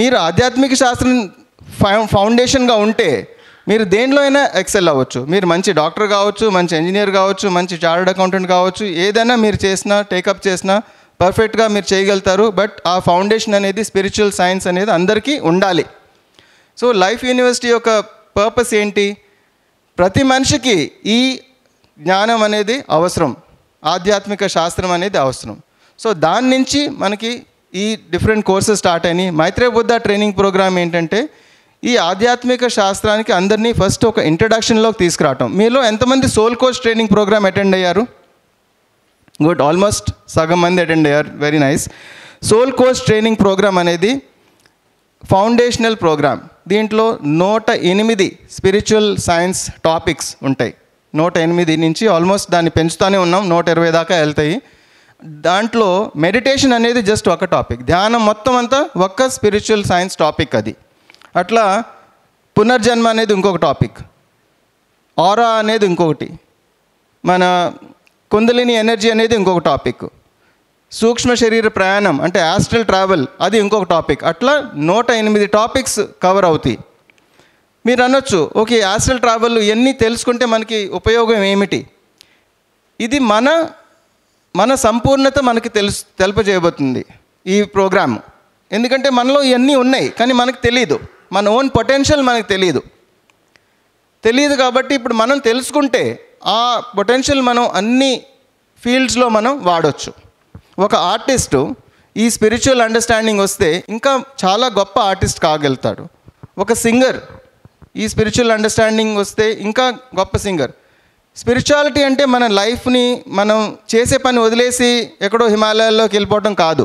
మీరు ఆధ్యాత్మిక శాస్త్రం ఫౌ- ఫౌండేషన్గా ఉంటే మీరు దేంట్లో అయినా ఎక్సెల్ అవ్వచ్చు మీరు మంచి డాక్టర్ కావచ్చు మంచి ఇంజనీర్ కావచ్చు మంచి చార్టర్డ్ అకౌంటెంట్ కావచ్చు ఏదైనా మీరు చేసినా టేకప్ చేసినా పర్ఫెక్ట్గా మీరు చేయగలుగుతారు బట్ ఆ ఫౌండేషన్ అనేది స్పిరిచువల్ సైన్స్ అనేది అందరికీ ఉండాలి సో లైఫ్ యూనివర్సిటీ యొక్క పర్పస్ ఏంటి ప్రతి మనిషికి ఈ జ్ఞానం అనేది అవసరం ఆధ్యాత్మిక శాస్త్రం అనేది అవసరం సో దాని నుంచి మనకి ఈ డిఫరెంట్ కోర్సెస్ స్టార్ట్ అయినాయి మైత్రేయ బుద్ధ ట్రైనింగ్ ప్రోగ్రామ్ ఏంటంటే ఈ ఆధ్యాత్మిక శాస్త్రానికి అందరినీ ఫస్ట్ ఒక ఇంట్రడక్షన్లోకి తీసుకురావటం మీలో ఎంతమంది soul coach training program attend అయ్యారు గుడ్ ఆల్మోస్ట్ సగం మంది అటెండ్ అయ్యారు very nice soul coach training program అనేది ఫౌండేషనల్ ప్రోగ్రామ్ దీంట్లో నూట ఎనిమిది స్పిరిచువల్ సైన్స్ టాపిక్స్ ఉంటాయి నూట ఎనిమిది నుంచి ఆల్మోస్ట్ దాన్ని పెంచుతూనే ఉన్నాం నూట ఇరవై దాకా వెళ్తాయి దాంట్లో మెడిటేషన్ అనేది జస్ట్ ఒక టాపిక్ ధ్యానం మొత్తం అంతా ఒక్క స్పిరిచువల్ సైన్స్ టాపిక్ అది అట్లా పునర్జన్మ అనేది ఇంకొక టాపిక్ ఆరా అనేది ఇంకొకటి మన కుందలిని ఎనర్జీ అనేది ఇంకొక టాపిక్ సూక్ష్మ శరీర ప్రయాణం అంటే ఆస్ట్రల్ ట్రావెల్ అది ఇంకొక టాపిక్ అట్లా నూట ఎనిమిది టాపిక్స్ కవర్ అవుతాయి మీరు అనొచ్చు ఓకే ఆస్ట్రల్ ట్రావెల్ ఇవన్నీ తెలుసుకుంటే మనకి ఉపయోగం ఏమిటి ఇది మన మన సంపూర్ణత మనకి తెలుసు తెలపజేయబోతుంది ఈ ప్రోగ్రామ్ ఎందుకంటే మనలో ఇవన్నీ ఉన్నాయి కానీ మనకు తెలియదు మన ఓన్ పొటెన్షియల్ మనకు తెలియదు తెలియదు కాబట్టి ఇప్పుడు మనం తెలుసుకుంటే ఆ పొటెన్షియల్ మనం అన్ని ఫీల్డ్స్లో మనం వాడొచ్చు ఒక ఆర్టిస్టు ఈ స్పిరిచువల్ అండర్స్టాండింగ్ వస్తే ఇంకా చాలా గొప్ప ఆర్టిస్ట్ కాగలుగుతాడు ఒక సింగర్ ఈ స్పిరిచువల్ అండర్స్టాండింగ్ వస్తే ఇంకా గొప్ప సింగర్ స్పిరిచువాలిటీ అంటే మన లైఫ్ని మనం చేసే పని వదిలేసి ఎక్కడో హిమాలయాల్లోకి వెళ్ళిపోవటం కాదు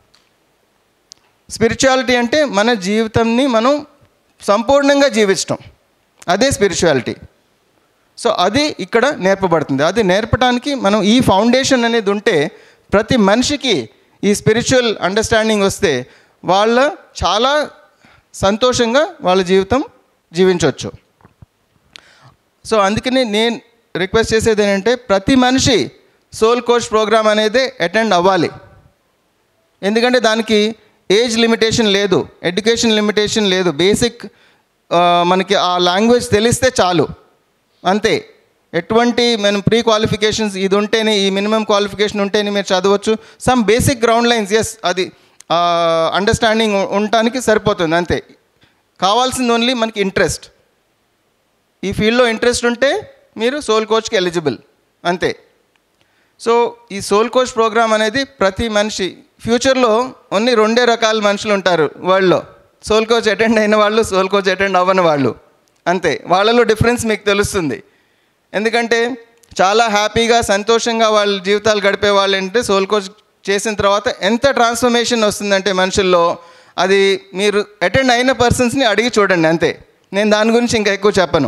స్పిరిచువాలిటీ అంటే మన జీవితంని మనం సంపూర్ణంగా జీవించటం అదే స్పిరిచువాలిటీ సో అది ఇక్కడ నేర్పబడుతుంది అది నేర్పడానికి మనం ఈ ఫౌండేషన్ అనేది ఉంటే ప్రతి మనిషికి ఈ స్పిరిచువల్ అండర్స్టాండింగ్ వస్తే వాళ్ళ చాలా సంతోషంగా వాళ్ళ జీవితం జీవించవచ్చు సో అందుకని నేను రిక్వెస్ట్ చేసేది ఏంటంటే ప్రతి మనిషి సోల్ కోచ్ ప్రోగ్రామ్ అనేది అటెండ్ అవ్వాలి ఎందుకంటే దానికి ఏజ్ లిమిటేషన్ లేదు ఎడ్యుకేషన్ లిమిటేషన్ లేదు బేసిక్ మనకి ఆ లాంగ్వేజ్ తెలిస్తే చాలు అంతే ఎటువంటి మనం ప్రీ క్వాలిఫికేషన్స్ ఇది ఉంటేనే ఈ మినిమం క్వాలిఫికేషన్ ఉంటేనే మీరు చదవచ్చు some basic ground lines yes అది అండర్స్టాండింగ్ ఉండటానికి సరిపోతుంది అంతే కావాల్సింది ఓన్లీ మనకి ఇంట్రెస్ట్ ఈ ఫీల్డ్లో ఇంట్రెస్ట్ ఉంటే మీరు సోల్ కోచ్కి ఎలిజిబుల్ అంతే సో ఈ సోల్ కోచ్ ప్రోగ్రామ్ అనేది ప్రతి మనిషి ఫ్యూచర్లో ఓన్లీ రెండే రకాల మనుషులు ఉంటారు వరల్డ్లో సోల్ కోచ్ అటెండ్ అయిన వాళ్ళు సోల్ కోచ్ అటెండ్ అవ్వని వాళ్ళు అంతే వాళ్ళలో డిఫరెన్స్ మీకు తెలుస్తుంది ఎందుకంటే చాలా హ్యాపీగా సంతోషంగా వాళ్ళ జీవితాలు గడిపే వాళ్ళు అంటే సోల్ కోచ్ చేసిన తర్వాత ఎంత ట్రాన్స్ఫర్మేషన్ వస్తుందంటే మనుషుల్లో అది మీరు అటెండ్ అయిన పర్సన్స్ని అడిగి చూడండి అంతే నేను దాని గురించి ఇంకా ఎక్కువ చెప్పను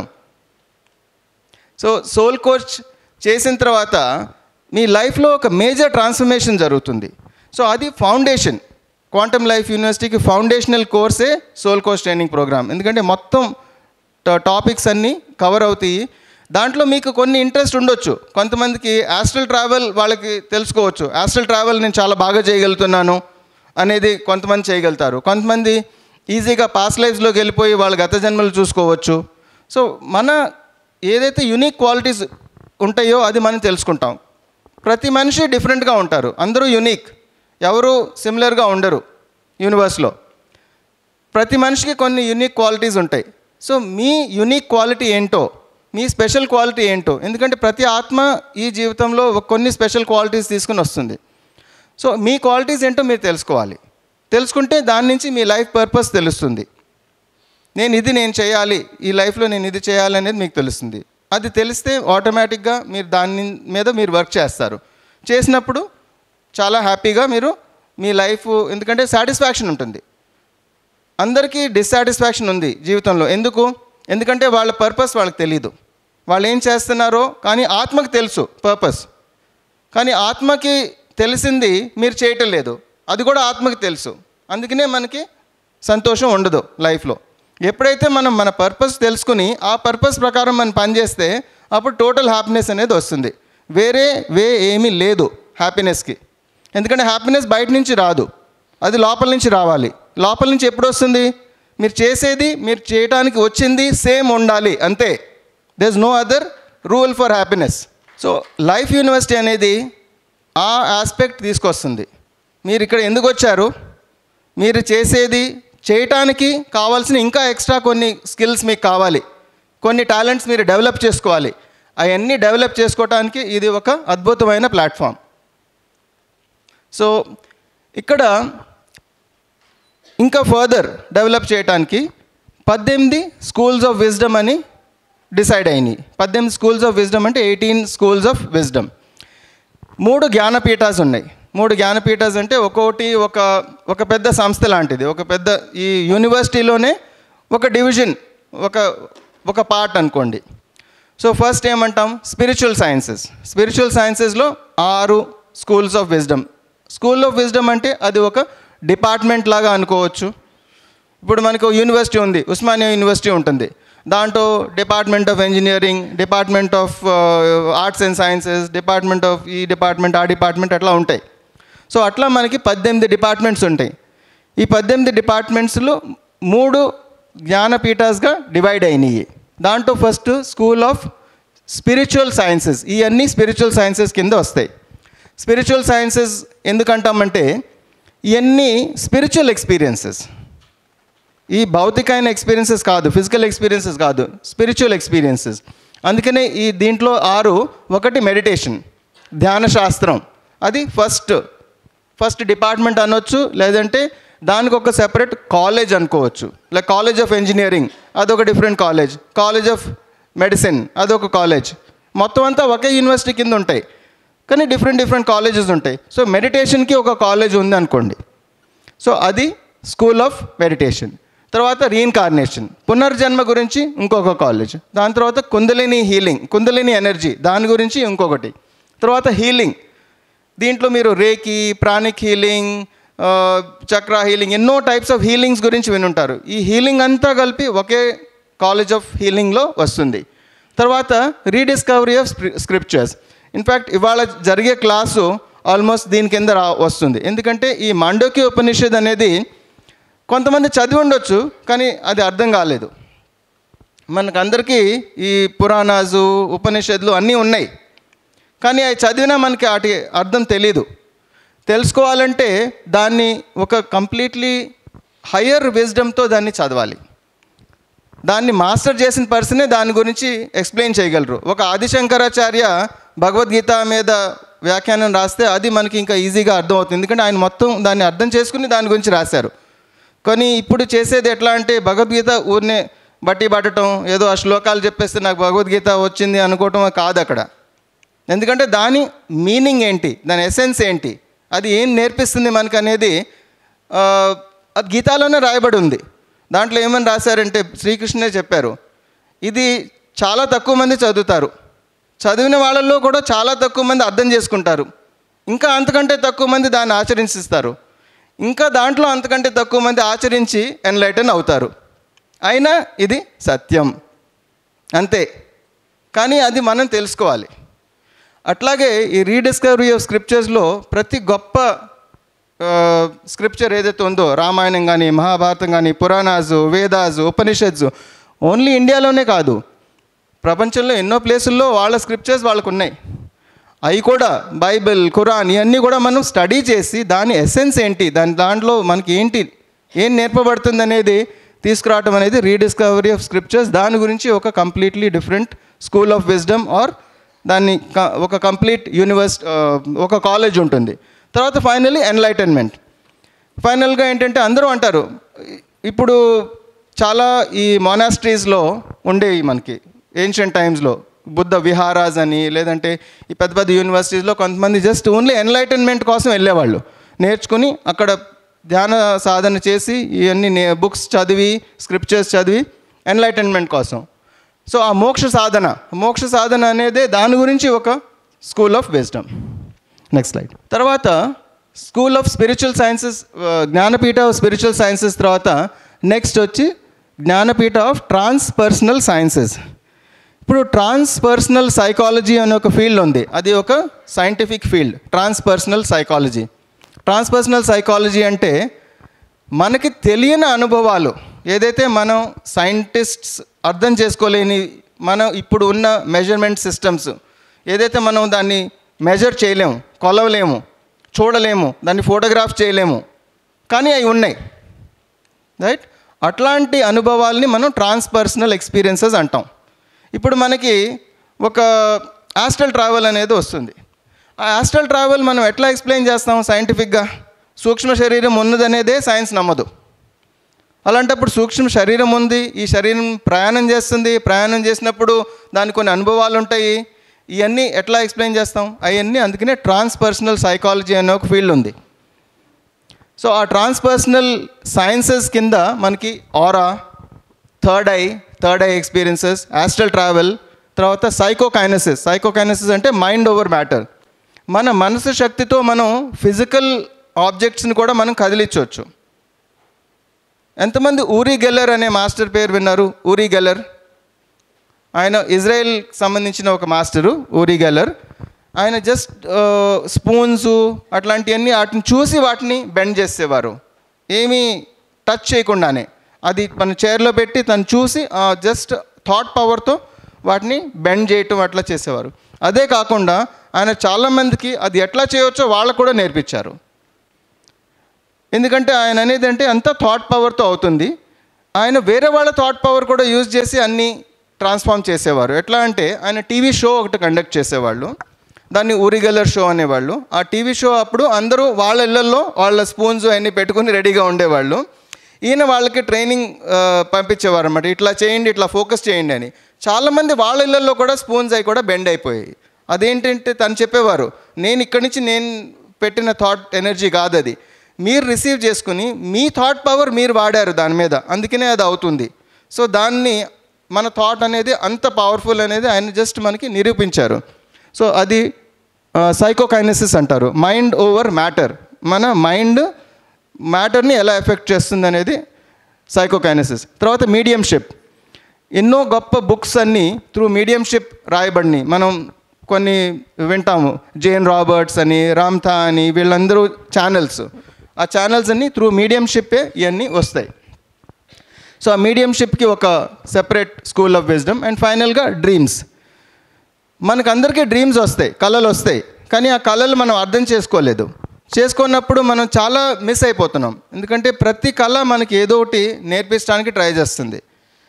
సో సోల్ కోచ్ చేసిన తర్వాత మీ లైఫ్లో ఒక మేజర్ ట్రాన్స్ఫర్మేషన్ జరుగుతుంది సో అది ఫౌండేషన్ క్వాంటమ్ లైఫ్ యూనివర్సిటీకి ఫౌండేషనల్ కోర్సే సోల్ కోచ్ ట్రైనింగ్ ప్రోగ్రామ్ ఎందుకంటే మొత్తం టాపిక్స్ అన్నీ కవర్ అవుతాయి దాంట్లో మీకు కొన్ని ఇంట్రెస్ట్ ఉండొచ్చు కొంతమందికి ఆస్ట్రల్ ట్రావెల్ వాళ్ళకి తెలుసుకోవచ్చు ఆస్ట్రల్ ట్రావెల్ నేను చాలా బాగా చేయగలుగుతున్నాను అనేది కొంతమంది చేయగలుగుతారు కొంతమంది ఈజీగా పాస్ట్ లైఫ్స్లోకి వెళ్ళిపోయి వాళ్ళ గత జన్మలు చూసుకోవచ్చు సో మన ఏదైతే యునిక్ క్వాలిటీస్ ఉంటాయో అది మనం తెలుసుకుంటాం ప్రతి మనిషి డిఫరెంట్గా ఉంటారు అందరూ యునిక్ ఎవరు సిమిలర్గా ఉండరు యూనివర్స్లో ప్రతి మనిషికి కొన్ని యునిక్ క్వాలిటీస్ ఉంటాయి సో మీ యునిక్ క్వాలిటీ ఏంటో మీ స్పెషల్ క్వాలిటీ ఏంటో ఎందుకంటే ప్రతి ఆత్మ ఈ జీవితంలో ఒక కొన్ని స్పెషల్ క్వాలిటీస్ తీసుకుని వస్తుంది సో మీ క్వాలిటీస్ ఏంటో మీరు తెలుసుకోవాలి తెలుసుకుంటే దాని నుంచి మీ లైఫ్ పర్పస్ తెలుస్తుంది నేను ఇది నేను చేయాలి ఈ లైఫ్లో నేను ఇది చేయాలి అనేది మీకు తెలుస్తుంది అది తెలిస్తే ఆటోమేటిక్గా మీరు దాని మీద మీరు వర్క్ చేస్తారు చేసినప్పుడు చాలా హ్యాపీగా మీరు మీ లైఫ్ ఎందుకంటే సాటిస్ఫాక్షన్ ఉంటుంది అందరికీ డిస్సాటిస్ఫాక్షన్ ఉంది జీవితంలో ఎందుకు ఎందుకంటే వాళ్ళ పర్పస్ వాళ్ళకి తెలియదు వాళ్ళు ఏం చేస్తున్నారో కానీ ఆత్మకి తెలుసు పర్పస్ కానీ ఆత్మకి తెలిసింది మీరు చేయటం లేదు అది కూడా ఆత్మకి తెలుసు అందుకనే మనకి సంతోషం ఉండదు లైఫ్లో ఎప్పుడైతే మనం మన పర్పస్ తెలుసుకుని ఆ పర్పస్ ప్రకారం మనం పనిచేస్తే అప్పుడు టోటల్ హ్యాపీనెస్ అనేది వస్తుంది వేరే వే ఏమీ లేదు హ్యాపీనెస్కి ఎందుకంటే హ్యాపీనెస్ బయట నుంచి రాదు అది లోపల నుంచి రావాలి లోపల నుంచి ఎప్పుడు వస్తుంది మీరు చేసేది మీరు చేయడానికి వచ్చింది సేమ్ ఉండాలి అంతే there is no other rule for happiness so life university అనేది ఆ ఆస్పెక్ట్ తీసుకొస్తుంది మీరు ఇక్కడ ఎందుకు వచ్చారు మీరు చేసేది చేయటానికి కావాల్సిన ఇంకా ఎక్స్ట్రా కొన్ని స్కిల్స్ మీకు కావాలి కొన్ని టాలెంట్స్ మీరు డెవలప్ చేసుకోవాలి అవన్నీ డెవలప్ చేసుకోవటానికి ఇది ఒక అద్భుతమైన ప్లాట్ఫామ్ సో ఇక్కడ ఇంకా ఫర్దర్ డెవలప్ చేయడానికి పద్దెనిమిది స్కూల్స్ ఆఫ్ విజ్డమ్ అని డిసైడ్ అయినాయి పద్దెనిమిది స్కూల్స్ ఆఫ్ విజ్డమ్ అంటే ఎయిటీన్ స్కూల్స్ ఆఫ్ విజ్డమ్ మూడు జ్ఞానపీఠాస్ ఉన్నాయి మూడు జ్ఞానపీఠాస్ అంటే ఒక్కొక్కటి ఒక ఒక పెద్ద సంస్థ లాంటిది ఒక పెద్ద ఈ యూనివర్సిటీలోనే ఒక డివిజన్ ఒక ఒక పార్ట్ అనుకోండి సో ఫస్ట్ ఏమంటాం స్పిరిచువల్ సైన్సెస్ స్పిరిచువల్ సైన్సెస్లో ఆరు schools of wisdom school of wisdom అంటే అది ఒక డిపార్ట్మెంట్ లాగా అనుకోవచ్చు ఇప్పుడు మనకు యూనివర్సిటీ ఉంది ఉస్మానియా యూనివర్సిటీ ఉంటుంది దాంట్లో department of engineering department of arts and sciences department of ఈ డిపార్ట్మెంట్ ఆ డిపార్ట్మెంట్ అట్లా ఉంటాయి సో అట్లా మనకి పద్దెనిమిది డిపార్ట్మెంట్స్ ఉంటాయి ఈ పద్దెనిమిది డిపార్ట్మెంట్స్లో మూడు జ్ఞానపీఠాస్గా డివైడ్ అయినాయి దాంట్లో first school of spiritual sciences ఇవన్నీ స్పిరిచువల్ సైన్సెస్ కింద వస్తాయి స్పిరిచువల్ సైన్సెస్ ఎందుకంటామంటే ఇవన్నీ స్పిరిచువల్ ఎక్స్పీరియన్సెస్ ఈ భౌతికమైన ఎక్స్పీరియన్సెస్ కాదు ఫిజికల్ ఎక్స్పీరియన్సెస్ కాదు స్పిరిచువల్ ఎక్స్పీరియన్సెస్ అందుకనే ఈ దీంట్లో ఆరు ఒకటి మెడిటేషన్ ధ్యాన శాస్త్రం అది ఫస్ట్ ఫస్ట్ డిపార్ట్మెంట్ అనొచ్చు లేదంటే దానికి ఒక సెపరేట్ కాలేజ్ అనుకోవచ్చు లైక్ కాలేజ్ ఆఫ్ ఇంజనీరింగ్ అదొక different college college of medicine అదొక కాలేజ్ మొత్తం అంతా ఒకే యూనివర్సిటీ కింద ఉంటాయి కానీ డిఫరెంట్ డిఫరెంట్ కాలేజెస్ ఉంటాయి సో మెడిటేషన్కి ఒక కాలేజ్ ఉంది అనుకోండి సో అది స్కూల్ ఆఫ్ మెడిటేషన్ తర్వాత రీఇన్కార్నేషన్ పునర్జన్మ గురించి ఇంకొక కాలేజ్ దాని తర్వాత కుందలిని హీలింగ్ కుందలిని ఎనర్జీ దాని గురించి ఇంకొకటి తర్వాత హీలింగ్ దీంట్లో మీరు రేకి ప్రాణిక్ హీలింగ్ ఆ, చక్ర హీలింగ్ ఎన్నో టైప్స్ ఆఫ్ హీలింగ్స్ గురించి వినుంటారు ఈ హీలింగ్ అంతా కలిపి ఒకే కాలేజ్ ఆఫ్ హీలింగ్లో వస్తుంది తర్వాత రీడిస్కవరీ ఆఫ్ స్క్రిప్చర్స్ ఇన్ఫ్యాక్ట్ ఇవాళ జరిగే క్లాసు ఆల్మోస్ట్ దీని కింద రా వస్తుంది ఎందుకంటే ఈ మాండోకి ఉపనిషద్ అనేది కొంతమంది చదివి ఉండొచ్చు కానీ అది అర్థం కాలేదు మనకందరికీ ఈ పురాణాసు ఉపనిషత్తులు అన్నీ ఉన్నాయి కానీ అవి చదివినా మనకి వాటి అర్థం తెలీదు తెలుసుకోవాలంటే దాన్ని ఒక కంప్లీట్లీ హయ్యర్ విజ్డమ్తో దాన్ని చదవాలి దాన్ని మాస్టర్ చేసిన పర్సనే దాని గురించి ఎక్స్ప్లెయిన్ చేయగలరు ఒక ఆదిశంకరాచార్య భగవద్గీత మీద వ్యాఖ్యానం రాస్తే అది మనకి ఇంకా ఈజీగా అర్థమవుతుంది ఎందుకంటే ఆయన మొత్తం దాన్ని అర్థం చేసుకుని దాని గురించి రాశారు కానీ ఇప్పుడు చేసేది ఎట్లా అంటే భగవద్గీత ఊరినే బట్టి పట్టడం ఏదో ఆ శ్లోకాలు చెప్పేస్తే నాకు భగవద్గీత వచ్చింది అనుకోవటం కాదు అక్కడ ఎందుకంటే దాని మీనింగ్ ఏంటి దాని ఎసెన్స్ ఏంటి అది ఏం నేర్పిస్తుంది మనకు అనేది ఆ, అది గీతాలోనే రాయబడి ఉంది దాంట్లో ఏమని రాశారంటే శ్రీకృష్ణే చెప్పారు ఇది చాలా తక్కువ మంది చదువుతారు చదివిన వాళ్ళల్లో కూడా చాలా తక్కువ మంది అర్థం చేసుకుంటారు ఇంకా అంతకంటే తక్కువ మంది దాన్ని ఆచరిస్తారు ఇంకా దాంట్లో అంతకంటే తక్కువ మంది ఆచరించి ఎన్లైటన్ అవుతారు అయినా ఇది సత్యం అంతే కానీ అది మనం తెలుసుకోవాలి అట్లాగే ఈ రీడిస్కవరీ ఆఫ్ స్క్రిప్చర్స్లో ప్రతి గొప్ప స్క్రిప్చర్ ఏదైతే ఉందో రామాయణం కానీ మహాభారతం కానీ పురాణాసు వేదాసు ఉపనిషత్సు ఓన్లీ ఇండియాలోనే కాదు ప్రపంచంలో ఎన్నో ప్లేసుల్లో వాళ్ళ స్క్రిప్చర్స్ వాళ్ళకు ఉన్నాయి అవి కూడా బైబిల్ ఖురాన్ ఇవన్నీ కూడా మనం స్టడీ చేసి దాని ఎసెన్స్ ఏంటి దాని దాంట్లో మనకి ఏంటి ఏం నేర్పబడుతుంది అనేది తీసుకురావటం అనేది రీడిస్కవరీ ఆఫ్ స్క్రిప్చర్స్ దాని గురించి ఒక completely different school of wisdom or దాన్ని క- ఒక కంప్లీట్ యూనివర్స్ ఒక కాలేజ్ ఉంటుంది తర్వాత ఫైనలీ ఎన్లైటన్మెంట్ ఫైనల్గా ఏంటంటే అందరూ అంటారు ఇప్పుడు చాలా ఈ మొనాస్ట్రీస్లో ఉండేవి మనకి ఏన్షియంట్ టైమ్స్లో బుద్ధ విహారాస్ అని లేదంటే ఈ పెద్ద పెద్ద యూనివర్సిటీస్లో కొంతమంది జస్ట్ ఓన్లీ ఎన్లైటన్మెంట్ కోసం వెళ్ళేవాళ్ళు నేర్చుకుని అక్కడ ధ్యాన సాధన చేసి ఇవన్నీ నే బుక్స్ చదివి స్క్రిప్చర్స్ చదివి ఎన్లైటన్మెంట్ కోసం సో ఆ మోక్ష సాధన మోక్ష సాధన అనేదే దాని గురించి ఒక school of wisdom next slide తర్వాత స్కూల్ ఆఫ్ స్పిరిచువల్ సైన్సెస్ జ్ఞానపీఠ ఆఫ్ స్పిరిచువల్ సైన్సెస్ తర్వాత నెక్స్ట్ వచ్చి జ్ఞానపీఠ ఆఫ్ ట్రాన్స్ పర్సనల్ సైన్సెస్ ఇప్పుడు ట్రాన్స్ పర్సనల్ సైకాలజీ అనే ఒక ఫీల్డ్ ఉంది అది ఒక scientific field transpersonal psychology transpersonal psychology అంటే మనకి తెలియని అనుభవాలు ఏదైతే మనం సైంటిస్ట్స్ అర్థం చేసుకోలేని మనం ఇప్పుడు ఉన్న మెజర్మెంట్ సిస్టమ్స్ ఏదైతే మనం దాన్ని మెజర్ చేయలేము కొలవలేము చూడలేము దాన్ని ఫోటోగ్రాఫ్ చేయలేము కానీ అవి ఉన్నాయి రైట్ అట్లాంటి అనుభవాల్ని మనం ట్రాన్స్పర్సనల్ ఎక్స్పీరియన్సెస్ అంటాం ఇప్పుడు మనకి ఒక ఆస్ట్రల్ ట్రావెల్ అనేది వస్తుంది ఆ ఆస్ట్రల్ ట్రావెల్ మనం ఎట్లా ఎక్స్ప్లెయిన్ చేస్తాం సైంటిఫిక్గా సూక్ష్మ శరీరం ఉన్నదనేదే సైన్స్ నమ్మదు అలాంటప్పుడు సూక్ష్మ శరీరం ఉంది ఈ శరీరం ప్రయాణం చేస్తుంది ప్రయాణం చేసినప్పుడు దానికి కొన్ని అనుభవాలు ఉంటాయి ఇవన్నీ ఎట్లా ఎక్స్ప్లెయిన్ చేస్తాం అవన్నీ అందుకనే ట్రాన్స్పర్సనల్ సైకాలజీ అనే ఒక ఫీల్డ్ ఉంది సో ఆ ట్రాన్స్పర్సనల్ సైన్సెస్ కింద మనకి aura third eye third eye experiences astral travel తర్వాత సైకోకైనసిస్ సైకోకైనసిస్ అంటే మైండ్ ఓవర్ మ్యాటర్ మన మనసు శక్తితో మనం ఫిజికల్ ఆబ్జెక్ట్స్ని కూడా మనం కదిలించవచ్చు ఎంతమంది ఊరి గెల్లర్ అనే మాస్టర్ పేరు విన్నారు ఊరి గెల్లర్ ఆయన ఇజ్రాయెల్ సంబంధించిన ఒక మాస్టరు ఊరి గెల్లర్ ఆయన జస్ట్ స్పూన్స్ అట్లాంటివన్నీ వాటిని చూసి వాటిని బెండ్ చేసేవారు ఏమీ టచ్ చేయకుండానే అది మన చైర్లో పెట్టి తను చూసి జస్ట్ థాట్ పవర్తో వాటిని బెండ్ చేయటం అట్లా చేసేవారు అదే కాకుండా ఆయన చాలామందికి అది ఎట్లా చేయవచ్చో వాళ్ళకు కూడా నేర్పించారు ఎందుకంటే ఆయన అనేది అంటే అంతా థాట్ పవర్తో అవుతుంది ఆయన వేరే వాళ్ళ థాట్ పవర్ కూడా యూజ్ చేసి అన్నీ ట్రాన్స్ఫార్మ్ చేసేవారు ఎట్లా అంటే ఆయన టీవీ షో ఒకటి కండక్ట్ చేసేవాళ్ళు దాన్ని ఊరిగల్లర్ షో అనేవాళ్ళు ఆ టీవీ షో అప్పుడు అందరూ వాళ్ళ ఇళ్ళల్లో వాళ్ళ స్పూన్స్ అన్నీ పెట్టుకుని రెడీగా ఉండేవాళ్ళు ఈయన వాళ్ళకి ట్రైనింగ్ పంపించేవారు అనమాట ఇట్లా చేయండి ఇట్లా ఫోకస్ చేయండి అని చాలామంది వాళ్ళ ఇళ్ళల్లో కూడా స్పూన్స్ అవి కూడా బెండ్ అయిపోయాయి అదేంటంటే తను చెప్పేవారు నేను ఇక్కడి నుంచి నేను పెట్టిన థాట్ ఎనర్జీ కాదు అది మీరు రిసీవ్ చేసుకుని మీ థాట్ పవర్ మీరు వాడారు దాని మీద అందుకనే అది అవుతుంది సో దాన్ని మన థాట్ అనేది అంత పవర్ఫుల్ అనేది ఆయన జస్ట్ మనకి నిరూపించారు సో అది సైకోకైనసిస్ అంటారు మైండ్ ఓవర్ మ్యాటర్ మన మైండ్ మ్యాటర్ని ఎలా ఎఫెక్ట్ చేస్తుంది అనేది సైకోకైనసిస్ తర్వాత మీడియంషిప్ ఎన్నో గొప్ప బుక్స్ అన్నీ త్రూ మీడియంషిప్ రాయబడినాయి మనం కొన్ని వింటాము జేన్ రాబర్ట్స్ అని రామ్థా అని వీళ్ళందరూ ఛానల్స్ ఆ ఛానల్స్ అన్నీ త్రూ మీడియంషిప్పే ఇవన్నీ వస్తాయి సో ఆ మీడియంషిప్కి ఒక separate school of wisdom and ఫైనల్గా డ్రీమ్స్ మనకందరికీ డ్రీమ్స్ వస్తాయి కళలు వస్తాయి కానీ ఆ కళలు మనం అర్థం చేసుకోలేదు చేసుకున్నప్పుడు మనం చాలా మిస్ అయిపోతున్నాం ఎందుకంటే ప్రతి కళ మనకి ఏదో ఒకటి నేర్పించడానికి ట్రై చేస్తుంది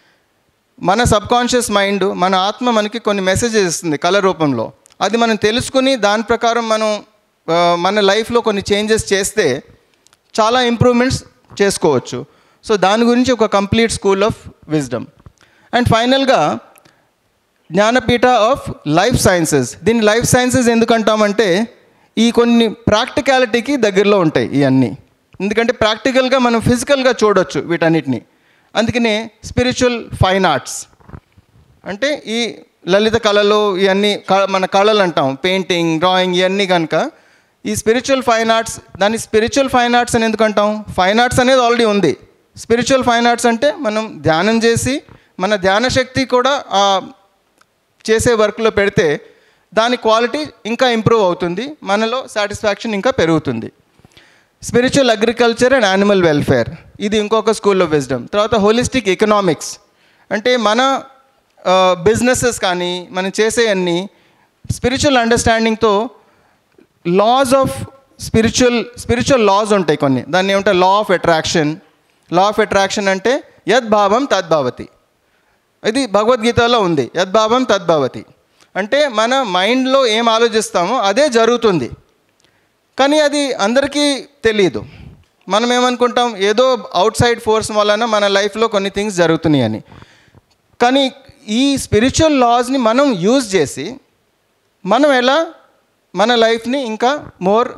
మన సబ్కాన్షియస్ మైండ్ మన ఆత్మ మనకి కొన్ని మెసేజెస్ ఇస్తుంది కళ రూపంలో అది మనం తెలుసుకుని దాని ప్రకారం మనం ఆ, మన లైఫ్లో కొన్ని చేంజెస్ చేస్తే చాలా ఇంప్రూవ్మెంట్స్ చేసుకోవచ్చు సో దాని గురించి ఒక complete school of wisdom and ఫైనల్గా జ్ఞానపీఠ ఆఫ్ లైఫ్ సైన్సెస్ దీన్ని లైఫ్ సైన్సెస్ ఎందుకు అంటామంటే ఈ కొన్ని ప్రాక్టికాలిటీకి దగ్గరలో ఉంటాయి ఇవన్నీ ఎందుకంటే ప్రాక్టికల్గా మనం ఫిజికల్గా చూడొచ్చు వీటన్నిటిని అందుకనే స్పిరిచువల్ ఫైన్ ఆర్ట్స్ అంటే ఈ లలిత కళలు ఇవన్నీ క- మన కళలు అంటాం పెయింటింగ్ డ్రాయింగ్ ఇవన్నీ కనుక ఈ స్పిరిచువల్ ఫైన్ ఆర్ట్స్ దాన్ని స్పిరిచువల్ ఫైన్ ఆర్ట్స్ అని ఎందుకు అంటాం ఫైన్ ఆర్ట్స్ అనేది ఆల్రెడీ ఉంది స్పిరిచువల్ ఫైన్ ఆర్ట్స్ అంటే మనం ధ్యానం చేసి మన ధ్యాన శక్తి కూడా ఆ చేసే వర్క్లో పెడితే దాని క్వాలిటీ ఇంకా ఇంప్రూవ్ అవుతుంది మనలో సాటిస్ఫాక్షన్ ఇంకా పెరుగుతుంది spiritual agriculture and animal welfare ఇది ఇంకొక స్కూల్ ఆఫ్ విజ్డమ్ తర్వాత హోలిస్టిక్ ఎకనామిక్స్ అంటే మన బిజినెసెస్ కానీ మనం చేసే అన్ని స్పిరిచువల్ అండర్స్టాండింగ్తో laws of spiritual spiritual laws ఉంటాయి కొన్ని దాన్ని ఏమంటారు law of attraction law of attraction అంటే యద్భావం తద్భావతి ఇది భగవద్గీతలో ఉంది యద్భావం తద్భవతి అంటే మన మైండ్లో ఏం ఆలోచిస్తామో అదే జరుగుతుంది కానీ అది అందరికీ తెలియదు మనం ఏమనుకుంటాం ఏదో అవుట్ సైడ్ ఫోర్స్ వలన మన లైఫ్లో కొన్ని థింగ్స్ జరుగుతున్నాయి అని కానీ ఈ స్పిరిచువల్ లాస్ని మనం యూజ్ చేసి మనం ఎలా మన లైఫ్ని ఇంకా మోర్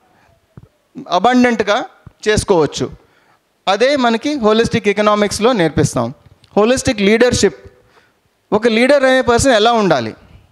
అబండెంట్గా చేసుకోవచ్చు అదే మనకి హోలిస్టిక్ ఎకనామిక్స్లో నేర్పిస్తాం హోలిస్టిక్ లీడర్షిప్ ఒక లీడర్ అనే పర్సన్ ఎలా ఉండాలి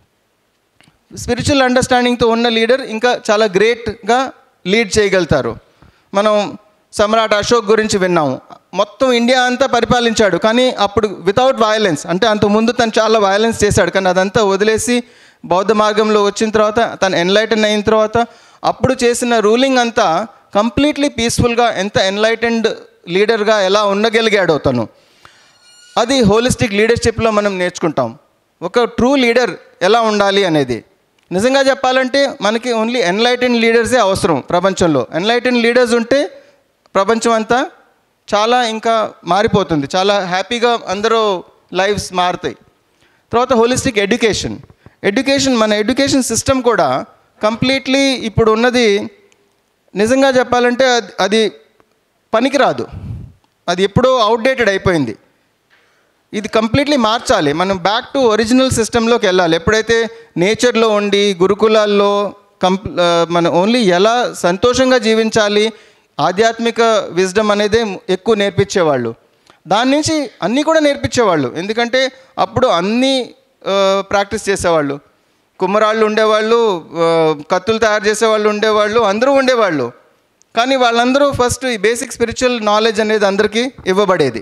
స్పిరిచువల్ అండర్స్టాండింగ్తో ఉన్న లీడర్ ఇంకా చాలా గ్రేట్గా లీడ్ చేయగలుగుతారు మనం సమ్రాట్ అశోక్ గురించి విన్నాము మొత్తం ఇండియా అంతా పరిపాలించాడు కానీ అప్పుడు వితౌట్ వయలెన్స్ అంటే అంతకుముందు తను చాలా వయలెన్స్ చేశాడు కానీ అదంతా వదిలేసి బౌద్ధ మార్గంలో వచ్చిన తర్వాత తను ఎన్లైటన్ అయిన తర్వాత అప్పుడు చేసిన రూలింగ్ అంతా కంప్లీట్లీ పీస్ఫుల్గా ఎంత ఎన్లైటెండ్ లీడర్గా ఎలా ఉండగలిగాడో తను అది హోలిస్టిక్ లీడర్షిప్లో మనం నేర్చుకుంటాం ఒక ట్రూ లీడర్ ఎలా ఉండాలి అనేది నిజంగా చెప్పాలంటే మనకి ఓన్లీ ఎన్లైటెన్ లీడర్సే అవసరం ప్రపంచంలో ఎన్లైటెన్ లీడర్స్ ఉంటే ప్రపంచం అంతా చాలా ఇంకా మారిపోతుంది చాలా హ్యాపీగా అందరూ లైఫ్స్ మారుతాయి తర్వాత హోలిస్టిక్ ఎడ్యుకేషన్ ఎడ్యుకేషన్ మన ఎడ్యుకేషన్ సిస్టమ్ కూడా కంప్లీట్లీ ఇప్పుడు ఉన్నది నిజంగా చెప్పాలంటే అది అది పనికిరాదు అది ఎప్పుడో అవుట్డేటెడ్ అయిపోయింది ఇది కంప్లీట్లీ మార్చాలి మనం బ్యాక్ టు ఒరిజినల్ సిస్టంలోకి వెళ్ళాలి ఎప్పుడైతే నేచర్లో ఉండి గురుకులాల్లో కంప్ ఆ, మన ఓన్లీ ఎలా సంతోషంగా జీవించాలి ఆధ్యాత్మిక విజ్డమ్ అనేదే ఎక్కువ నేర్పించేవాళ్ళు దాని నుంచి అన్నీ కూడా నేర్పించేవాళ్ళు ఎందుకంటే అప్పుడు అన్నీ ప్రాక్టీస్ చేసేవాళ్ళు కుమ్మరాళ్ళు ఉండేవాళ్ళు ఆ, కత్తులు తయారు చేసేవాళ్ళు ఉండేవాళ్ళు అందరూ ఉండేవాళ్ళు కానీ వాళ్ళందరూ ఫస్ట్ ఈ బేసిక్ స్పిరిచువల్ నాలెడ్జ్ అనేది అందరికీ ఇవ్వబడేది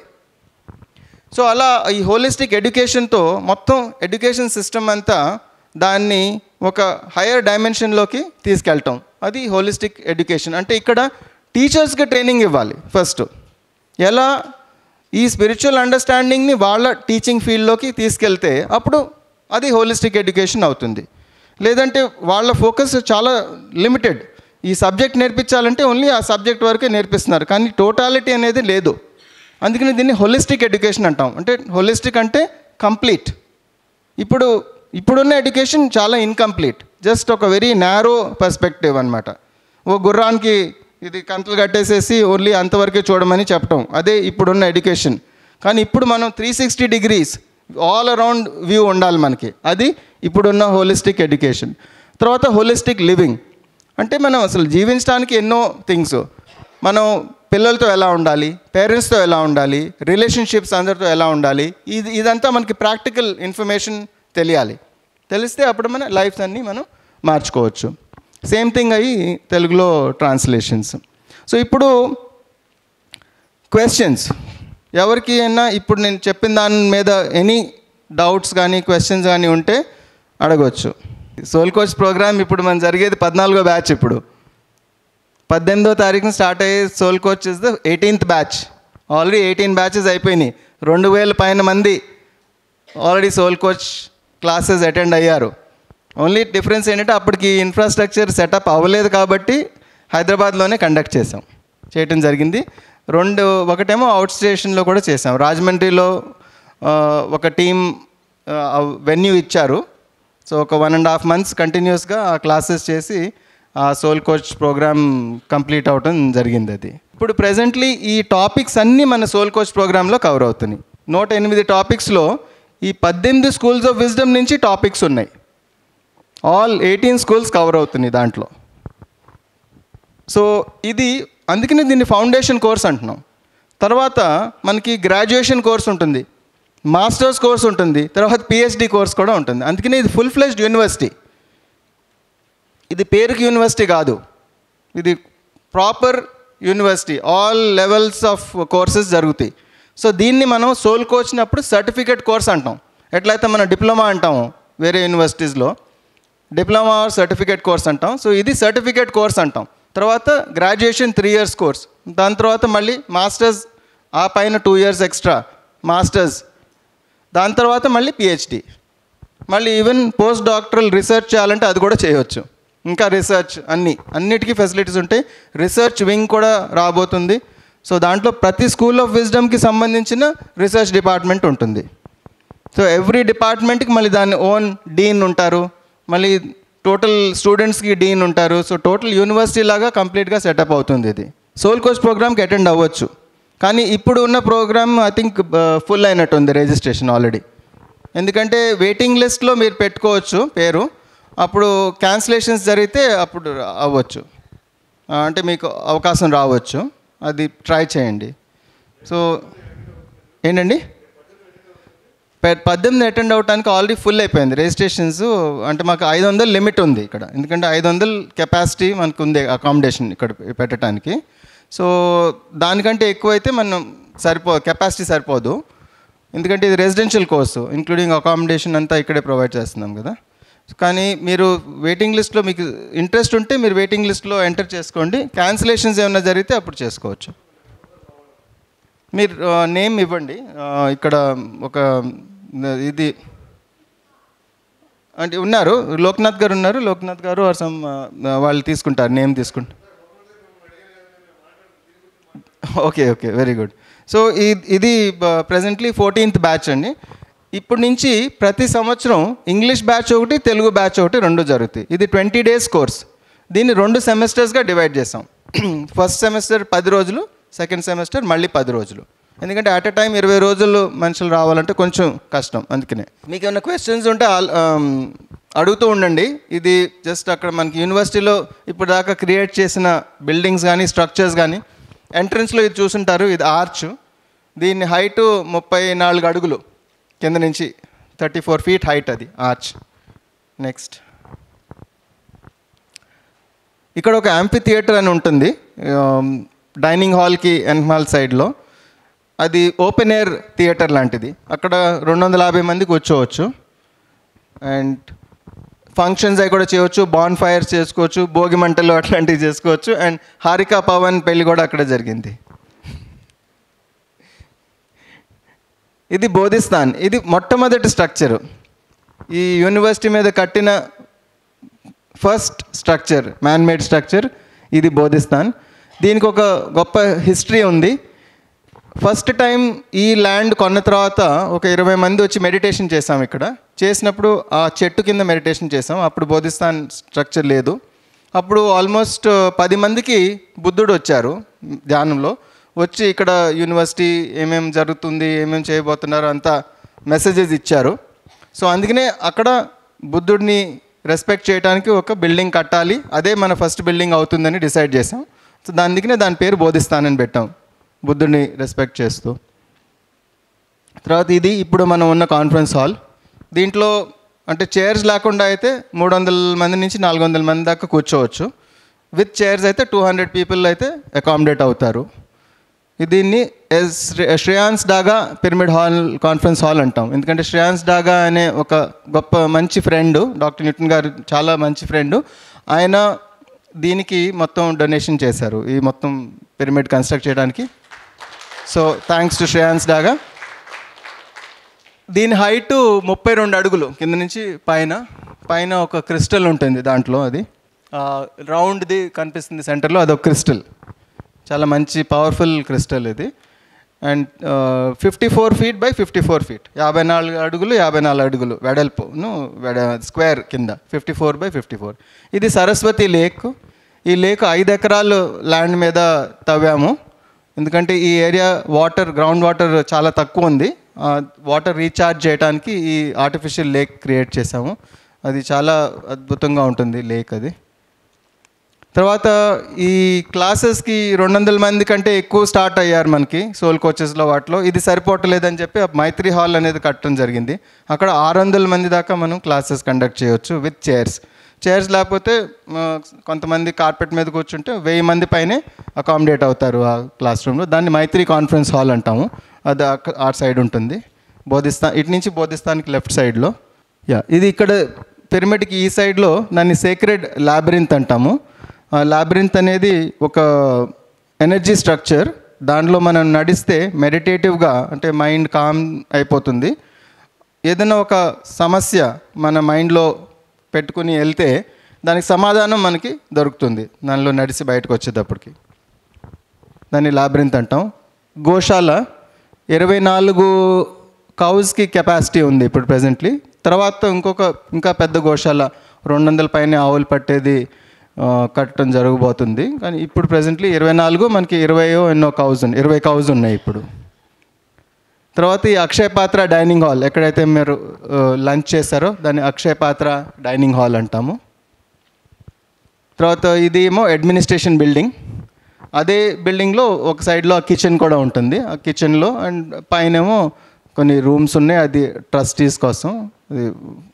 సో అలా ఈ హోలిస్టిక్ ఎడ్యుకేషన్తో మొత్తం ఎడ్యుకేషన్ సిస్టమ్ అంతా దాన్ని ఒక హయ్యర్ డైమెన్షన్లోకి తీసుకెళ్ళటం అది హోలిస్టిక్ ఎడ్యుకేషన్ అంటే ఇక్కడ టీచర్స్కి ట్రైనింగ్ ఇవ్వాలి ఫస్ట్ ఎలా ఈ స్పిరిచువల్ అండర్స్టాండింగ్ని వాళ్ళ టీచింగ్ ఫీల్డ్లోకి తీసుకెళ్తే అప్పుడు అది హోలిస్టిక్ ఎడ్యుకేషన్ అవుతుంది లేదంటే వాళ్ళ ఫోకస్ చాలా లిమిటెడ్ ఈ సబ్జెక్ట్ నేర్పించాలంటే ఓన్లీ ఆ సబ్జెక్ట్ వరకే నేర్పిస్తున్నారు కానీ టోటాలిటీ అనేది లేదు అందుకని దీన్ని హోలిస్టిక్ ఎడ్యుకేషన్ అంటాం అంటే హోలిస్టిక్ అంటే కంప్లీట్ ఇప్పుడు ఇప్పుడున్న ఎడ్యుకేషన్ చాలా ఇన్కంప్లీట్ జస్ట్ ఒక వెరీ నారో పర్స్పెక్టివ్ అనమాట ఓ గుర్రానికి ఇది కంతలు కట్టేసేసి ఓన్లీ అంతవరకే చూడమని చెప్పటం అదే ఇప్పుడున్న ఎడ్యుకేషన్ కానీ ఇప్పుడు మనం three sixty degrees all around view ఉండాలి మనకి అది ఇప్పుడున్న హోలిస్టిక్ ఎడ్యుకేషన్ తర్వాత హోలిస్టిక్ లివింగ్ అంటే మనం అసలు జీవించడానికి ఎన్నో థింగ్స్ మనం పిల్లలతో ఎలా ఉండాలి పేరెంట్స్తో ఎలా ఉండాలి రిలేషన్షిప్స్ అందరితో ఎలా ఉండాలి ఇది ఇదంతా మనకి ప్రాక్టికల్ ఇన్ఫర్మేషన్ తెలియాలి తెలిస్తే అప్పుడు మన లైఫ్ అన్నీ మనం మార్చుకోవచ్చు సేమ్ థింగ్ అయ్యి తెలుగులో ట్రాన్స్లేషన్స్ సో ఇప్పుడు క్వశ్చన్స్ ఎవరికి అయినా ఇప్పుడు నేను చెప్పిన దాని మీద ఎనీ డౌట్స్ కానీ క్వశ్చన్స్ కానీ ఉంటే అడగవచ్చు సోల్ కోచ్ ప్రోగ్రామ్ ఇప్పుడు మన జరిగేది పద్నాలుగో బ్యాచ్ ఇప్పుడు పద్దెనిమిదో తారీఖున స్టార్ట్ అయ్యే soul coach is the eighteenth batch already eighteen batches అయిపోయినాయి రెండు వేల పైన మంది already soul coach classes attend అయ్యారు ఓన్లీ డిఫరెన్స్ ఏంటంటే అప్పటికి ఇన్ఫ్రాస్ట్రక్చర్ సెటప్ అవ్వలేదు కాబట్టి హైదరాబాద్లోనే కండక్ట్ చేసాం చేయటం జరిగింది రెండు ఒకటేమో అవుట్ స్టేషన్లో కూడా చేసాం రాజమండ్రిలో ఆ, ఒక టీం వెన్యూ ఇచ్చారు సో ఒక వన్ అండ్ హాఫ్ మంత్స్ కంటిన్యూస్గా ఆ క్లాసెస్ చేసి ఆ సోల్ కోచ్ ప్రోగ్రామ్ కంప్లీట్ అవటం జరిగింది అది ఇప్పుడు ప్రెజెంట్లీ ఈ టాపిక్స్ అన్నీ మన సోల్ కోచ్ ప్రోగ్రాంలో కవర్ అవుతున్నాయి నూట ఎనిమిది టాపిక్స్లో ఈ పద్దెనిమిది స్కూల్స్ ఆఫ్ విజ్డమ్ నుంచి టాపిక్స్ ఉన్నాయి ఆల్ ఎయిటీన్ స్కూల్స్ కవర్ అవుతున్నాయి దాంట్లో సో ఇది అందుకనే దీన్ని ఫౌండేషన్ కోర్స్ అంటున్నాం తర్వాత మనకి గ్రాడ్యుయేషన్ కోర్స్ ఉంటుంది మాస్టర్స్ కోర్స్ ఉంటుంది తర్వాత పిహెచ్డి కోర్స్ కూడా ఉంటుంది అందుకనే ఇది ఫుల్ ఫ్లెజ్డ్ యూనివర్సిటీ ఇది పేరుకి యూనివర్సిటీ కాదు ఇది proper university all levels of courses జరుగుతాయి సో దీన్ని మనం సోల్ కోచినప్పుడు సర్టిఫికేట్ కోర్స్ అంటాం ఎట్లయితే మనం డిప్లొమా అంటాము వేరే యూనివర్సిటీస్లో డిప్లొమా సర్టిఫికేట్ కోర్స్ అంటాం సో ఇది సర్టిఫికేట్ కోర్స్ అంటాం తర్వాత గ్రాడ్యుయేషన్ త్రీ ఇయర్స్ కోర్స్ దాని తర్వాత మళ్ళీ మాస్టర్స్ ఆ పైన టూ ఇయర్స్ ఎక్స్ట్రా మాస్టర్స్ దాని తర్వాత మళ్ళీ పిహెచ్డి మళ్ళీ ఈవెన్ పోస్ట్ డాక్టరల్ రీసెర్చ్ చేయాలంటే అది కూడా చేయవచ్చు ఇంకా రీసెర్చ్ అన్ని అన్నిటికీ ఫెసిలిటీస్ ఉంటాయి రీసెర్చ్ వింగ్ కూడా రాబోతుంది సో దాంట్లో ప్రతి స్కూల్ ఆఫ్ విజ్డమ్కి సంబంధించిన రీసెర్చ్ డిపార్ట్మెంట్ ఉంటుంది సో ఎవ్రీ డిపార్ట్మెంట్కి మళ్ళీ దాని ఓన్ డీన్ ఉంటారు మళ్ళీ టోటల్ స్టూడెంట్స్కి డీన్ ఉంటారు సో టోటల్ యూనివర్సిటీ లాగా కంప్లీట్గా సెటప్ అవుతుంది ఇది సోల్ కోచ్ ప్రోగ్రామ్కి అటెండ్ అవ్వచ్చు కానీ ఇప్పుడు ఉన్న ప్రోగ్రామ్ ఐ థింక్ ఫుల్ అయినట్టు ఉంది రిజిస్ట్రేషన్ ఆల్రెడీ ఎందుకంటే వెయిటింగ్ లిస్ట్లో మీరు పెట్టుకోవచ్చు పేరు అప్పుడు క్యాన్సిలేషన్స్ జరిగితే అప్పుడు అవ్వచ్చు ఆ, అంటే మీకు అవకాశం రావచ్చు అది ట్రై చేయండి సో ఏంటండి పె- పద్దెనిమిది అటెండ్ అవడానికి ఆల్రెడీ ఫుల్ అయిపోయింది రిజిస్ట్రేషన్స్ అంటే మాకు ఐదు వందలు లిమిట్ ఉంది ఇక్కడ ఎందుకంటే ఐదు వందలు కెపాసిటీ మనకు ఉంది అకామిడేషన్ ఇక్కడ పెట్టడానికి సో దానికంటే ఎక్కువైతే మనం సరిపో కెపాసిటీ సరిపోదు ఎందుకంటే ఇది రెసిడెన్షియల్ కోర్సు ఇంక్లూడింగ్ అకామిడేషన్ అంతా ఇక్కడే ప్రొవైడ్ చేస్తున్నాం కదా కానీ మీరు వెయిటింగ్ లిస్ట్లో మీకు ఇంట్రెస్ట్ ఉంటే మీరు వెయిటింగ్ లిస్ట్లో ఎంటర్ చేసుకోండి క్యాన్సిలేషన్స్ ఏమైనా జరిగితే అప్పుడు చేసుకోవచ్చు మీరు నేమ్ ఇవ్వండి ఆ, ఇక్కడ ఒక ఇది అంటే ఉన్నారు లోక్నాథ్ గారు ఉన్నారు లోక్నాథ్ గారు ఆర్ సమ్ వాళ్ళు తీసుకుంటారు నేమ్ తీసుకుంటారు okay okay very good so ఇది ప్రజెంట్లీ ఫోర్టీన్త్ బ్యాచ్ అండి ఇప్పటి నుంచి ప్రతి సంవత్సరం ఇంగ్లీష్ బ్యాచ్ ఒకటి తెలుగు బ్యాచ్ ఒకటి రెండు జరుగుతాయి ఇది ట్వంటీ డేస్ కోర్స్ దీన్ని రెండు సెమిస్టర్స్గా డివైడ్ చేసాం ఫస్ట్ సెమిస్టర్ పది రోజులు సెకండ్ సెమిస్టర్ మళ్ళీ పది రోజులు ఎందుకంటే అట్ ఎ టైం ఇరవై రోజులు మనుషులు రావాలంటే కొంచెం కష్టం అందుకనే మీకు ఏమైనా క్వశ్చన్స్ ఉంటే ఆల్- ఆమ్, అడుగుతూ ఉండండి ఇది జస్ట్ అక్కడ మనకి యూనివర్సిటీలో ఇప్పుడు దాకా క్రియేట్ చేసిన బిల్డింగ్స్ కానీ స్ట్రక్చర్స్ కానీ ఎంట్రన్స్లో ఇది చూసుంటారు ఇది ఆర్చ్ దీని హైట్ ముప్పై నాలుగు అడుగులు కింద నుంచి థర్టీ ఫోర్ ఫీట్ హైట్ అది ఆర్చ్ నెక్స్ట్ ఇక్కడ ఒక యాంపీ థియేటర్ అని ఉంటుంది డైనింగ్ హాల్కి ఎన్హాల్ సైడ్లో అది ఓపెన్ ఎయిర్ థియేటర్ లాంటిది అక్కడ రెండు వందల యాభై మంది కూర్చోవచ్చు అండ్ ఫంక్షన్స్ అవి కూడా చేయవచ్చు బాన్ ఫైర్స్ చేసుకోవచ్చు భోగి మంటలు అట్లాంటివి చేసుకోవచ్చు అండ్ హారికా పవన్ పెళ్లి కూడా అక్కడ జరిగింది ఇది బోధిస్తాన్ ఇది మొట్టమొదటి స్ట్రక్చర్ ఈ యూనివర్సిటీ మీద కట్టిన first structure man made structure ఇది బోధిస్తాన్ దీనికి ఒక గొప్ప హిస్టరీ ఉంది ఫస్ట్ టైం ఈ ల్యాండ్ కొన్న తర్వాత ఒక ఇరవై మంది వచ్చి మెడిటేషన్ చేసాం ఇక్కడ చేసినప్పుడు ఆ చెట్టు కింద మెడిటేషన్ చేసాం అప్పుడు బోధిస్తాన్ స్ట్రక్చర్ లేదు అప్పుడు ఆల్మోస్ట్ పది మందికి బుద్ధుడు వచ్చారు ధ్యానంలో వచ్చి ఇక్కడ యూనివర్సిటీ ఏమేమి జరుగుతుంది ఏమేమి చేయబోతున్నారు అంతా మెసేజెస్ ఇచ్చారు సో అందుకనే అక్కడ బుద్ధుడిని రెస్పెక్ట్ చేయడానికి ఒక బిల్డింగ్ కట్టాలి అదే మన ఫస్ట్ బిల్డింగ్ అవుతుందని డిసైడ్ చేసాం సో దాని అందుకనే దాని పేరు బోధిస్తానని పెట్టాం బుద్ధుడిని రెస్పెక్ట్ చేస్తూ తర్వాత ఇది ఇప్పుడు మనం ఉన్న కాన్ఫరెన్స్ హాల్ దీంట్లో అంటే చైర్స్ లేకుండా అయితే మూడు వందల మంది నుంచి నాలుగు వందల మంది దాకా కూర్చోవచ్చు విత్ చైర్స్ అయితే టూ హండ్రెడ్ పీపుల్ అయితే అకామిడేట్ అవుతారు దీన్ని S Shreyans Daga pyramid hall conference hall అంటాం ఎందుకంటే శ్రేయాన్స్ డాగా అనే ఒక గొప్ప మంచి ఫ్రెండ్ డాక్టర్ న్యూటన్ గారు చాలా మంచి ఫ్రెండ్ ఆయన దీనికి మొత్తం డొనేషన్ చేశారు ఈ మొత్తం పిరమిడ్ కన్స్ట్రక్ట్ చేయడానికి so thanks to Shreyans Daga దీని హైట్ ముప్పై రెండు అడుగులు కింద నుంచి పైన పైన ఒక క్రిస్టల్ ఉంటుంది దాంట్లో అది రౌండ్ది కనిపిస్తుంది సెంటర్లో అదొక క్రిస్టల్ చాలా మంచి పవర్ఫుల్ క్రిస్టల్ ఇది and fifty four feet by fifty four feet యాభై నాలుగు అడుగులు యాభై నాలుగు అడుగులు వెడల్పును వెడ స్క్వేర్ కింద fifty four by fifty four ఇది సరస్వతి లేక్ ఈ లేక్ ఐదు ఎకరాలు ల్యాండ్ మీద తవ్వాము ఎందుకంటే ఈ ఏరియా వాటర్ గ్రౌండ్ వాటర్ చాలా తక్కువ ఉంది వాటర్ రీఛార్జ్ చేయడానికి ఈ ఆర్టిఫిషియల్ లేక్ క్రియేట్ చేసాము అది చాలా అద్భుతంగా ఉంటుంది లేక్ అది తర్వాత ఈ క్లాసెస్కి రెండు వందల మంది కంటే ఎక్కువ స్టార్ట్ అయ్యారు మనకి సోల్ కోచెస్లో వాటిలో ఇది సరిపోవట్లేదని చెప్పి ఆ మైత్రి హాల్ అనేది కట్టడం జరిగింది అక్కడ ఆరు వందల మంది దాకా మనం క్లాసెస్ కండక్ట్ చేయొచ్చు విత్ చైర్స్ చైర్స్ లేకపోతే ఆ, కొంతమంది కార్పెట్ మీద కూర్చుంటే వెయ్యి మంది పైనే అకామిడేట్ అవుతారు ఆ క్లాస్ రూమ్లో దాన్ని మైత్రి కాన్ఫరెన్స్ హాల్ అంటాము అది అక్క- ఆ సైడ్ ఉంటుంది బోధిస్తాన్ ఇటు నుంచి బోధిస్తానికి లెఫ్ట్ సైడ్లో యా ఇది ఇక్కడ పిరమిడ్కి ఈ సైడ్లో దాన్ని సేక్రెడ్ ల్యాబరింత్ అంటాము ల్యాబరింత్ అనేది ఒక ఎనర్జీ స్ట్రక్చర్ దాంట్లో మనం నడిస్తే మెడిటేటివ్గా అంటే మైండ్ కామ్ అయిపోతుంది ఏదైనా ఒక సమస్య మన మైండ్లో పెట్టుకుని వెళ్తే దానికి సమాధానం మనకి దొరుకుతుంది దానిలో నడిచి బయటకు వచ్చేటప్పటికి దాన్ని లాబ్రింత్ అంటాం గోశాల ఇరవై నాలుగు కౌస్కి కెపాసిటీ ఉంది ఇప్పుడు ప్రెజెంట్లీ తర్వాత ఇంకొక ఇంకా పెద్ద గోశాల రెండు వందల పైన ఆవులు పట్టేది ఆ, కట్టడం జరగబోతుంది కానీ ఇప్పుడు ప్రెజెంట్లీ ఇరవై నాలుగు మనకి ఇరవయో ఎన్నో కౌజ్ ఉన్నాయి ఇరవై కౌజ్ ఉన్నాయి ఇప్పుడు తర్వాత ఈ అక్షయ పాత్ర డైనింగ్ హాల్ ఎక్కడైతే మీరు లంచ్ చేశారో దాన్ని అక్షయ పాత్ర డైనింగ్ హాల్ అంటాము తర్వాత ఇది ఏమో అడ్మినిస్ట్రేషన్ బిల్డింగ్ అదే బిల్డింగ్లో ఒక సైడ్లో కిచెన్ కూడా ఉంటుంది ఆ కిచెన్లో అండ్ పైనేమో కొన్ని రూమ్స్ ఉన్నాయి అది ట్రస్టీస్ కోసం అది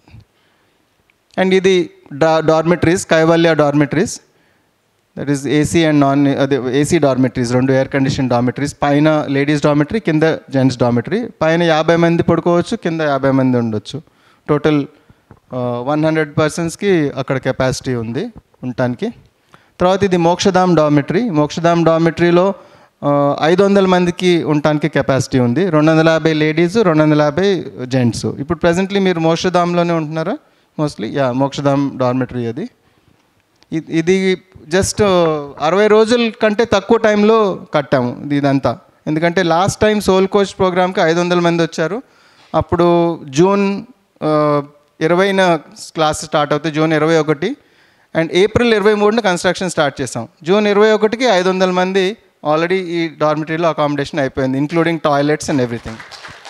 అండ్ ఇది డా dormitories Kaivalya dormitories that is AC and non అదే ఏసీ డార్మెటరీస్ రెండు ఎయిర్ కండిషన్ డార్మెటరీస్ పైన లేడీస్ డార్మెటరీ కింద జెంట్స్ డార్మెటరీ పైన యాభై మంది పడుకోవచ్చు కింద యాభై మంది ఉండొచ్చు టోటల్ వన్ హండ్రెడ్ పర్సన్స్కి అక్కడ కెపాసిటీ ఉంది ఉండటానికి తర్వాత ఇది మోక్షధామ్ డార్మెటరీ మోక్షధామ్ డార్మెటరీలో ఐదు వందల మందికి ఉండటానికి కెపాసిటీ ఉంది రెండు వందల యాభై లేడీస్ రెండు వందల యాభై జెంట్స్ ఇప్పుడు ప్రజెంట్లీ మీరు మోక్షధామ్లోనే ఉంటున్నారా మోస్ట్లీ యా మోక్షధామ్ డార్మెటరీ అది ఇ- ఇది జస్ట్ అరవై రోజుల కంటే తక్కువ టైంలో కట్టాము ఇది ఇదంతా ఎందుకంటే లాస్ట్ టైం సోల్ కోచ్ ప్రోగ్రామ్కి ఐదు వందల మంది వచ్చారు అప్పుడు జూన్ ఆ, ఇరవైన క్లాస్ స్టార్ట్ అవుతుంది జూన్ ఇరవై ఒకటి అండ్ ఏప్రిల్ ఇరవై మూడున కన్స్ట్రక్షన్ స్టార్ట్ చేసాం జూన్ ఇరవై ఒకటికి ఐదు వందల మంది ఆల్రెడీ ఈ డార్మిటరీలో అకామిడేషన్ అయిపోయింది including toilets and everything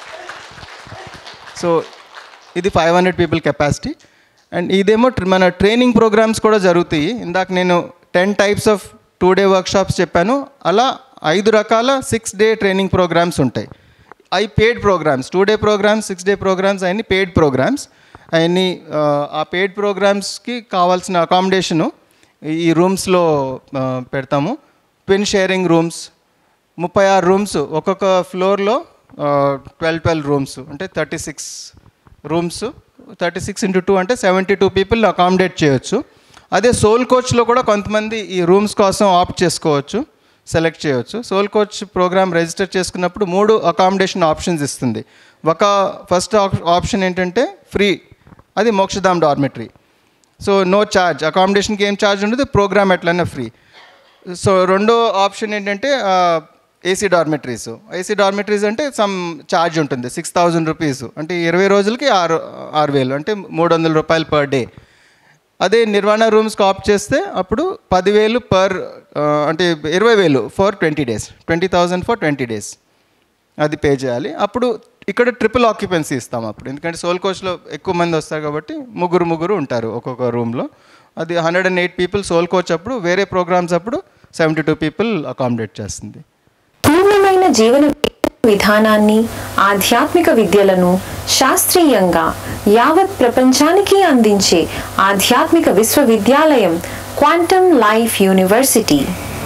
so ఇది five hundred people capacity and ఇదేమో ట్ర- మన ట్రైనింగ్ ప్రోగ్రామ్స్ కూడా జరుగుతాయి ఇందాక నేను ten types of two day workshops చెప్పాను అలా ఐదు రకాల సిక్స్ డే ట్రైనింగ్ ప్రోగ్రామ్స్ ఉంటాయి అవి paid programs two day programs six day programs అవన్నీ పెయిడ్ ప్రోగ్రామ్స్ అవన్నీ ఆ, ఆ పెయిడ్ ప్రోగ్రామ్స్కి కావాల్సిన అకామిడేషను ఈ రూమ్స్లో పెడతాము ట్విన్ షేరింగ్ రూమ్స్ ముప్పై ఆరు రూమ్స్ ఒక్కొక్క ఫ్లోర్లో ట్వెల్వ్ ట్వెల్వ్ రూమ్స్ అంటే thirty six rooms thirty six into two అంటే సెవెంటీ టూ పీపుల్ అకామిడేట్ చేయొచ్చు అదే సోల్ కోచ్లో కూడా కొంతమంది ఈ రూమ్స్ కోసం ఆప్ట్ చేసుకోవచ్చు సెలెక్ట్ చేయవచ్చు సోల్ కోచ్ ప్రోగ్రామ్ రిజిస్టర్ చేసుకున్నప్పుడు మూడు అకామిడేషన్ ఆప్షన్స్ ఇస్తుంది ఒక ఫస్ట్ ఆప్షన్ ఏంటంటే ఫ్రీ అది Mokshadham dormitory so no charge అకామిడేషన్కి ఏం ఛార్జ్ ఉండదు ప్రోగ్రామ్ ఎట్లయినా ఫ్రీ సో రెండో ఆప్షన్ ఏంటంటే ఏసీ డార్మెటరీస్ ఏసీ డార్మెటరీస్ అంటే సమ్ ఛార్జ్ ఉంటుంది సిక్స్ థౌజండ్ రూపీస్ అంటే ఇరవై రోజులకి ఆరు ఆరు వేలు అంటే మూడు వందల రూపాయలు పర్ డే అదే నిర్వాణ రూమ్స్కి ఆప్ చేస్తే అప్పుడు పదివేలు పర్ అంటే ఇరవై వేలు for twenty days twenty thousand for twenty days అది పే చేయాలి అప్పుడు ఇక్కడ ట్రిపుల్ ఆక్యుపెన్సీ ఇస్తాం అప్పుడు ఎందుకంటే సోల్ కోచ్లో ఎక్కువ మంది వస్తారు కాబట్టి ముగ్గురు ముగ్గురు ఉంటారు ఒక్కొక్క రూమ్లో అది hundred and eight people soul coach అప్పుడు వేరే ప్రోగ్రామ్స్ అప్పుడు సెవెంటీ టూ పీపుల్ అకామిడేట్ చేస్తుంది పూర్ణమైన జీవన విధానాన్ని ఆధ్యాత్మిక విద్యలను శాస్త్రీయంగా యావత్ ప్రపంచానికి అందించే ఆధ్యాత్మిక విశ్వవిద్యాలయం క్వాంటమ్ లైఫ్ యూనివర్సిటీ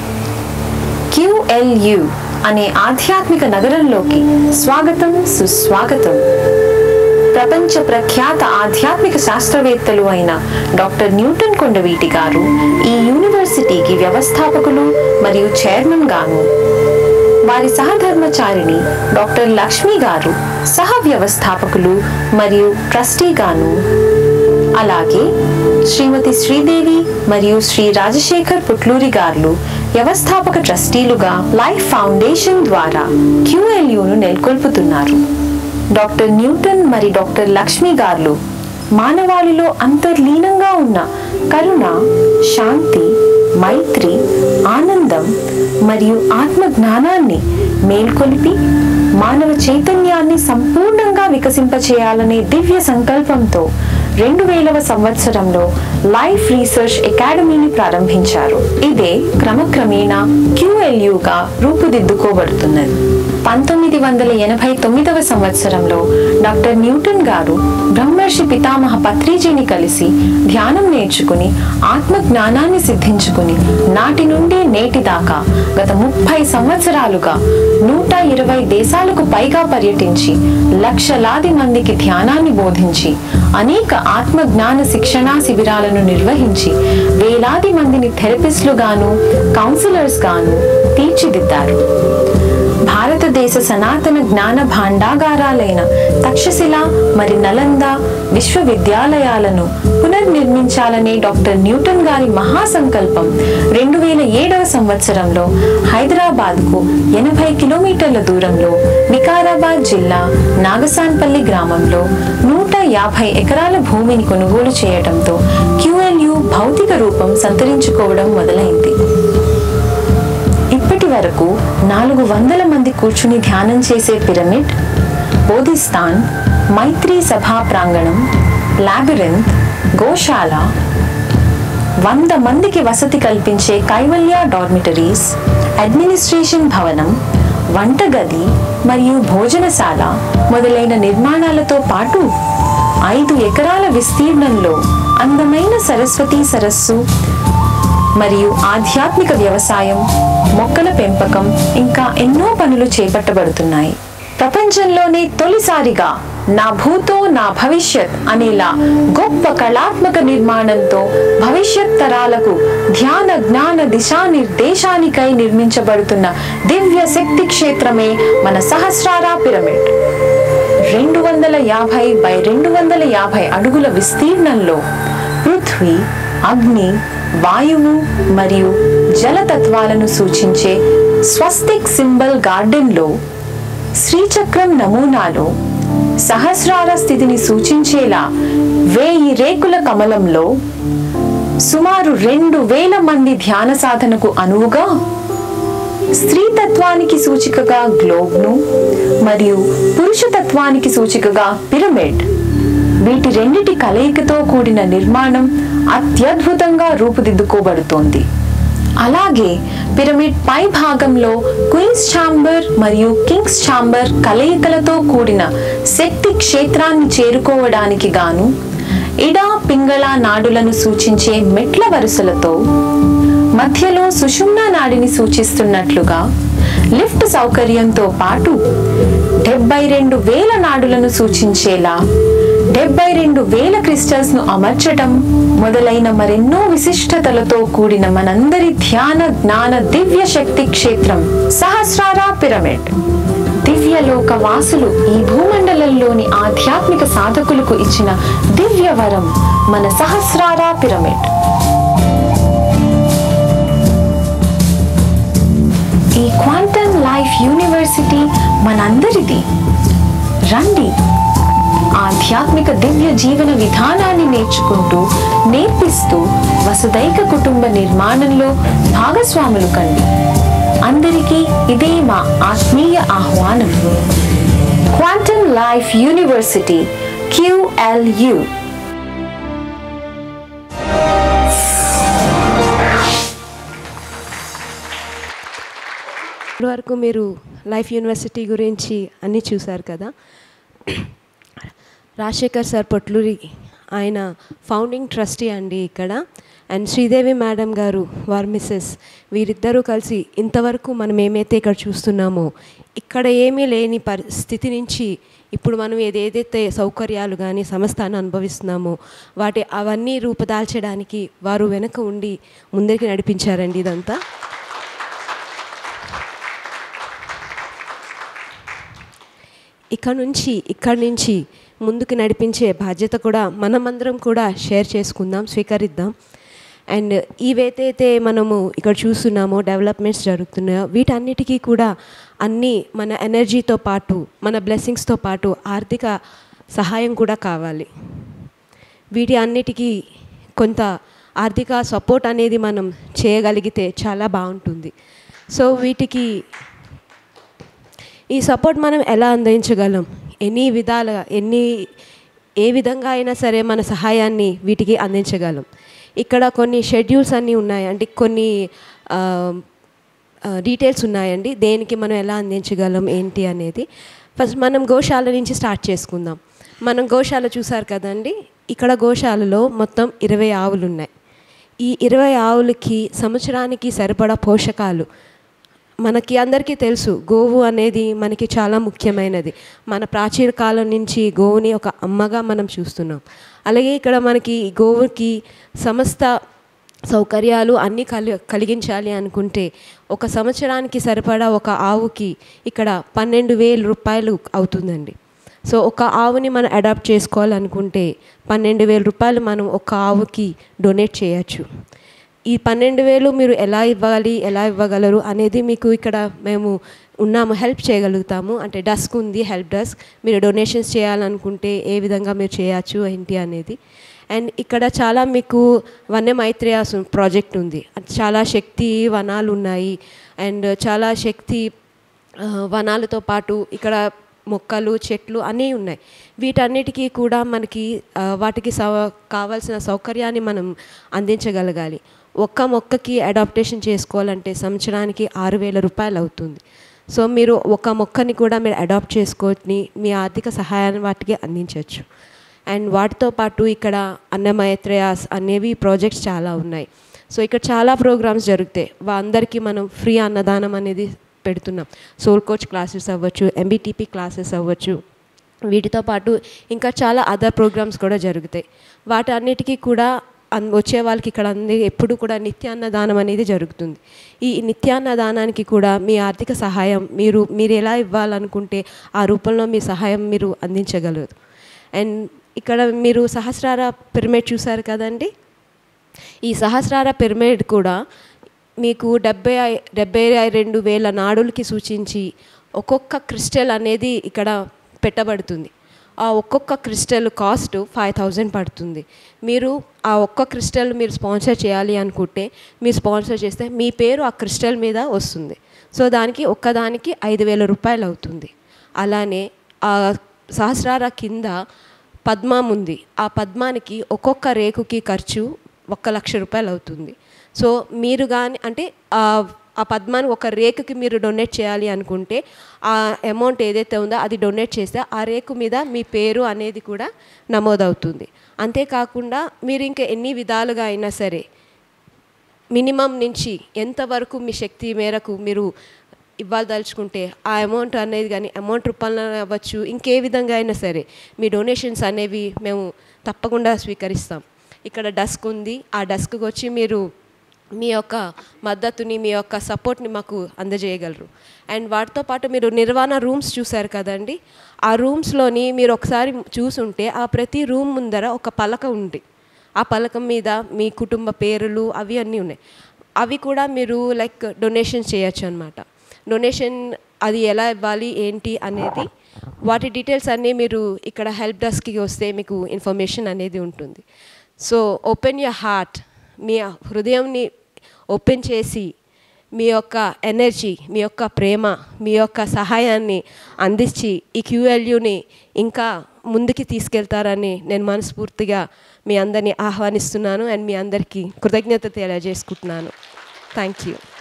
క్యూఎల్యు అనే ఆధ్యాత్మిక నగరంలోకి స్వాగతం సుస్వాగతం ప్రపంచ ప్రఖ్యాత ఆధ్యాత్మిక శాస్త్రవేత్తలు అయిన డాక్టర్ న్యూటన్ కొండవీటి గారు ఈ యూనివర్సిటీకి వ్యవస్థాపకులు మరియు చైర్మన్ గాను వారి సహధర్మచారిణి డాక్టర్ లక్ష్మి గారు సహ వ్యవస్థాపకులు మరియు ట్రస్టీగాను అలాగే శ్రీమతి శ్రీదేవి మరియు శ్రీ రాజశేఖర్ పుట్లూరి గారు వ్యవస్థాపక ట్రస్టీలుగా లైఫ్ ఫౌండేషన్ ద్వారా క్యూఎల్యూను నెలకొల్పుతున్నారు డాక్టర్ న్యూటన్ మరి డాక్టర్ లక్ష్మి గారు మానవాళిలో అంతర్లీనంగా ఉన్న కరుణ శాంతి మైత్రి ఆనందం మరియు ఆత్మ జ్ఞానాన్ని మేల్కొలిపి మానవ చైతన్యాన్ని సంపూర్ణంగా వికసింపచేయాలనే దివ్య సంకల్పంతో రెండు వేలవ సంవత్సరంలో లైఫ్ రీసెర్చ్ అకాడమీని ప్రారంభించారు ఇదే క్రమక్రమేణా క్యూఎల్యుగా రూపుదిద్దుకోబడుతున్నది పంతొమ్మిది వందల ఎనభై తొమ్మిదవ సంవత్సరంలో డాక్టర్ న్యూటన్ గారు బ్రహ్మర్షి పితామహ పత్రిజీని కలిసి ధ్యానం నేర్చుకుని ఆత్మ జ్ఞానాన్ని సిద్ధించుకుని నాటి నుండి నేటి దాకా గత ముప్పై సంవత్సరాలుగా నూట ఇరవై దేశాలకు పైగా పర్యటించి లక్షలాది మందికి ధ్యానాన్ని బోధించి అనేక ఆత్మ జ్ఞాన శిక్షణా శిబిరాలను నిర్వహించి వేలాది మందిని థెరపిస్టులుగాను కౌన్సిలర్స్ గాను తీర్చిదిద్దారు భారతదేశ సనాతన జ్ఞాన భాండాగారాలైన తక్షశిల మరి నలంద విశ్వవిద్యాలయాలను పునర్నిర్మించాలనే డాక్టర్ న్యూటన్ గారి మహాసంకల్పం రెండు వేల ఏడవ సంవత్సరంలో హైదరాబాద్కు ఎనభై కిలోమీటర్ల దూరంలో వికారాబాద్ జిల్లా నాగసాన్పల్లి గ్రామంలో నూట యాభై ఎకరాల భూమిని కొనుగోలు చేయడంతో క్యూఎల్యు భౌతిక రూపం సంతరించుకోవడం మొదలైంది ఇప్పటి వరకు నాలుగు వందల మంది కూర్చుని ధ్యానం చేసే పిరమిడ్ బోధిస్తాన్ మైత్రి సభా ప్రాంగణం లాబిరింత్ గోశాల వంద మందికి వసతి కల్పించే కైవల్య డార్మిటరీస్ అడ్మినిస్ట్రేషన్ భవనం వంటగది మరియు భోజనశాల మొదలైన నిర్మాణాలతో పాటు ఐదు ఎకరాల విస్తీర్ణంలో అందమైన సరస్వతి సరస్సు మరియు ఆధ్యాత్మిక వ్యవసాయం మొక్కల పెంపకం ఇంకా ఎన్నో పనులు చేపట్టబడుతున్నాయి ప్రపంచంలోనే తొలిసారిగా నా భూతో నా భవిష్యత్ అనేలా గొప్ప కళాత్మక నిర్మాణంతో భవిష్యత్ తరాలకు ధ్యాన జ్ఞాన దిశానిర్దేశానికై నిర్మించబడుతున్న దివ్య శక్తి క్షేత్రమే మన సహస్రారా పిరమిడ్ రెండు వందల యాభై బై రెండు వందల యాభై అడుగుల విస్తీర్ణంలో పృథ్వీ అగ్ని వాయువు మరియు జలతత్వాలను సూచించే స్వస్తిక్ సింబల్ గార్డెన్లో శ్రీచక్రం నమూనాలో సహస్రార స్థితిని సూచించేలా వేయి రేకుల కమలంలో సుమారు రెండు వేల మంది ధ్యాన సాధనకు అనువుగా స్త్రీతత్వానికి సూచికగా గ్లోబ్ను మరియు పురుషతత్వానికి సూచికగా పిరమిడ్ వీటి రెండిటి కలయికతో కూడిన నిర్మాణం అత్యద్భుతంగా రూపుదిద్దుకోబడుతోంది అలాగే పిరమిడ్ పై భాగంలో క్వీన్స్ ఛాంబర్ మరియు కింగ్స్ ఛాంబర్ కలయికలతో కూడిన శక్తి క్షేత్రాన్ని చేరుకోవడానికి గాను ఇడా పింగళ నాడులను సూచించే మెట్ల వరుసలతో మధ్యలో సుషుమ్నా నాడిని సూచిస్తున్నట్లుగా లిఫ్ట్ సౌకర్యంతో పాటు డెబ్బై రెండు వేల నాడులను సూచించేలా డెబ్బై రెండు వేల క్రిస్టల్స్ ను అమర్చటం మొదలైన మరెన్నో విశిష్టతలతో కూడిన మనందరి ధ్యాన జ్ఞాన దివ్య శక్తి క్షేత్రం సహస్రారా పిరమిడ్ దివ్యలోక వాసులు ఈ భూమండలంలోని ఆధ్యాత్మిక సాధకులకు ఇచ్చిన దివ్య వరం మన సహస్రారా పిరమిడ్ ఈ క్వాంటమ్ లైఫ్ యూనివర్సిటీ మనందరిది రండి ఆధ్యాత్మిక దివ్య జీవన విధానాన్ని నేర్చుకుంటూ నేర్పిస్తూ వసుదైక కుటుంబ నిర్మాణంలో భాగస్వాములు కండి అందరికీ ఇదే మా ఆత్మీయ ఆహ్వానం క్వాంటమ్ లైఫ్ యూనివర్సిటీ క్యూఎల్యు ఇప్పటి వరకు మీరు లైఫ్ యూనివర్సిటీ గురించి అన్నీ చూశారు కదా రాజశేఖర్ సార్ పొట్లూరి ఆయన ఫౌండింగ్ ట్రస్టీ అండి ఇక్కడ అండ్ శ్రీదేవి మేడం గారు వారి మిస్సెస్ వీరిద్దరూ కలిసి ఇంతవరకు మనం ఏమైతే ఇక్కడ చూస్తున్నామో ఇక్కడ ఏమీ లేని పరిస్థితి నుంచి ఇప్పుడు మనం ఏదేదైతే సౌకర్యాలు కానీ సంస్థను అనుభవిస్తున్నామో వాటి అవన్నీ రూపుదాల్చడానికి వారు వెనక ఉండి ముందరికి నడిపించారండి ఇదంతా ఇక్కడ నుంచి ఇక్కడ నుంచి ముందుకు నడిపించే బాధ్యత కూడా మనమందరం కూడా షేర్ చేసుకుందాం స్వీకరిద్దాం అండ్ ఇవైతే మనము ఇక్కడ చూస్తున్నామో డెవలప్మెంట్స్ జరుగుతున్నాయో వీటన్నిటికీ కూడా అన్నీ మన ఎనర్జీతో పాటు మన బ్లెస్సింగ్స్తో పాటు ఆర్థిక సహాయం కూడా కావాలి వీటి అన్నిటికీ కొంత ఆర్థిక సపోర్ట్ అనేది మనం చేయగలిగితే చాలా బాగుంటుంది సో వీటికి ఈ సపోర్ట్ మనం ఎలా అందించగలం ఎన్ని విధాలుగా ఎన్ని ఏ విధంగా అయినా సరే మన సహాయాన్ని వీటికి అందించగలం ఇక్కడ కొన్ని షెడ్యూల్స్ అన్నీ ఉన్నాయి అంటే కొన్ని డీటెయిల్స్ ఉన్నాయండి దేనికి మనం ఎలా అందించగలం ఏంటి అనేది ఫస్ట్ మనం గోశాల నుంచి స్టార్ట్ చేసుకుందాం మనం గోశాల చూసారు కదండి ఇక్కడ గోశాలలో మొత్తం ఇరవై ఆవులు ఉన్నాయి ఈ ఇరవై ఆవులకి సంవత్సరానికి సరిపడా పోషకాలు మనకి అందరికీ తెలుసు గోవు అనేది మనకి చాలా ముఖ్యమైనది మన ప్రాచీన కాలం నుంచి గోవుని ఒక అమ్మగా మనం చూస్తున్నాం అలాగే ఇక్కడ మనకి ఈ గోవుకి సమస్త సౌకర్యాలు అన్నీ కలి కలిగించాలి అనుకుంటే ఒక సంవత్సరానికి సరిపడా ఒక ఆవుకి ఇక్కడ పన్నెండు వేల రూపాయలు అవుతుందండి సో ఒక ఆవుని మనం అడాప్ట్ చేసుకోవాలనుకుంటే పన్నెండు వేల రూపాయలు మనం ఒక ఆవుకి డొనేట్ చేయొచ్చు ఈ పన్నెండు వేలు మీరు ఎలా ఇవ్వాలి ఎలా ఇవ్వగలరు అనేది మీకు ఇక్కడ మేము ఉన్నాము హెల్ప్ చేయగలుగుతాము అంటే డస్క్ ఉంది హెల్ప్ డస్క్ మీరు డొనేషన్స్ చేయాలనుకుంటే ఏ విధంగా మీరు చేయొచ్చు ఏంటి అనేది అండ్ ఇక్కడ చాలా మీకు వన్య మైత్రేయ ప్రాజెక్ట్ ఉంది చాలా శక్తి వనాలు ఉన్నాయి అండ్ చాలా శక్తి ఆ, వనాలతో పాటు ఇక్కడ మొక్కలు చెట్లు అన్నీ ఉన్నాయి వీటన్నిటికీ కూడా మనకి ఆ, వాటికి సౌ కావాల్సిన సౌకర్యాన్ని మనం అందించగలగాలి ఒక్క మొక్కకి అడాప్టేషన్ చేసుకోవాలంటే సంవత్సరానికి ఆరు వేల రూపాయలు అవుతుంది సో మీరు ఒక మొక్కని కూడా మీరు అడాప్ట్ చేసుకొని మీ ఆర్థిక సహాయాన్ని వాటికి అందించవచ్చు అండ్ వాటితో పాటు ఇక్కడ అన్నమయత్రయాస్ అనేవి ప్రాజెక్ట్స్ చాలా ఉన్నాయి సో ఇక్కడ చాలా ప్రోగ్రామ్స్ జరుగుతాయి వా- అందరికీ మనం ఫ్రీ అన్నదానం అనేది పెడుతున్నాం సోల్ కోచ్ క్లాసెస్ అవ్వచ్చు ఎంబీటీపీ క్లాసెస్ అవ్వచ్చు వీటితో పాటు ఇంకా చాలా అదర్ ప్రోగ్రామ్స్ కూడా జరుగుతాయి వాటన్నిటికీ కూడా అన్ వచ్చే వాళ్ళకి ఇక్కడ అంది ఎప్పుడు కూడా నిత్యాన్నదానం అనేది జరుగుతుంది ఈ నిత్యాన్నదానానికి కూడా మీ ఆర్థిక సహాయం మీరు మీరు ఎలా ఇవ్వాలనుకుంటే ఆ రూపంలో మీ సహాయం మీరు అందించగలరు అండ్ ఇక్కడ మీరు సహస్రార పిరమిడ్ చూసారు కదండి ఈ సహస్రార పిరమిడ్ కూడా మీకు డెబ్బై ఐ- డెబ్బై రెండు వేల నాడులకి సూచించి ఒక్కొక్క క్రిస్టల్ అనేది ఇక్కడ పెట్టబడుతుంది ఆ ఒక్కొక్క క్రిస్టల్ కాస్ట్ ఫైవ్ థౌజండ్ పడుతుంది మీరు ఆ ఒక్క క్రిస్టల్ మీరు స్పాన్సర్ చేయాలి అనుకుంటే మీరు స్పాన్సర్ చేస్తే మీ పేరు ఆ క్రిస్టల్ మీద వస్తుంది సో దానికి ఒక్కదానికి ఐదు వేల రూపాయలు అవుతుంది అలానే ఆ సహస్రార కింద పద్మం ఉంది ఆ పద్మానికి ఒక్కొక్క రేకుకి ఖర్చు ఒక్క లక్ష రూపాయలు అవుతుంది సో మీరు కానీ అంటే ఆ ఆ పద్మాన్ని ఒక రేకుకి మీరు డొనేట్ చేయాలి అనుకుంటే ఆ అమౌంట్ ఏదైతే ఉందో అది డొనేట్ చేస్తే ఆ రేకు మీద మీ పేరు అనేది కూడా నమోదవుతుంది అంతేకాకుండా మీరు ఇంకా ఎన్ని విధాలుగా అయినా సరే మినిమం నుంచి ఎంతవరకు మీ శక్తి మేరకు మీరు ఇవ్వదలుచుకుంటే ఆ అమౌంట్ అనేది కానీ అమౌంట్ రూపంలో అవ్వచ్చు ఇంకే విధంగా అయినా సరే మీ డొనేషన్స్ అనేవి మేము తప్పకుండా స్వీకరిస్తాం ఇక్కడ డస్క్ ఉంది ఆ డస్క్కి వచ్చి మీరు మీ యొక్క మద్దతుని మీ యొక్క సపోర్ట్ని మాకు అందజేయగలరు అండ్ వాటితో పాటు మీరు నిర్వాణ రూమ్స్ చూశారు కదండి ఆ రూమ్స్లోని మీరు ఒకసారి చూసుంటే ఆ ప్రతి రూమ్ ముందర ఒక పలక ఉంది ఆ పలకం మీద మీ కుటుంబ పేర్లు అవి అన్నీ ఉన్నాయి అవి కూడా మీరు లైక్ డొనేషన్ చేయొచ్చు అనమాట డొనేషన్ అది ఎలా ఇవ్వాలి ఏంటి అనేది వాటి డీటెయిల్స్ అన్నీ మీరు ఇక్కడ హెల్ప్ డెస్క్కి వస్తే మీకు ఇన్ఫర్మేషన్ అనేది ఉంటుంది సో ఓపెన్ యర్ హార్ట్ మీ హృదయంని ఓపెన్ చేసి మీ యొక్క ఎనర్జీ మీ యొక్క ప్రేమ మీ యొక్క సహాయాన్ని అందించి ఈ క్యూఎల్యూని ఇంకా ముందుకి తీసుకెళ్తారని నేను మనస్ఫూర్తిగా మీ అందరినీ ఆహ్వానిస్తున్నాను అండ్ మీ అందరికీ కృతజ్ఞత తెలియజేసుకుంటున్నాను థ్యాంక్ యూ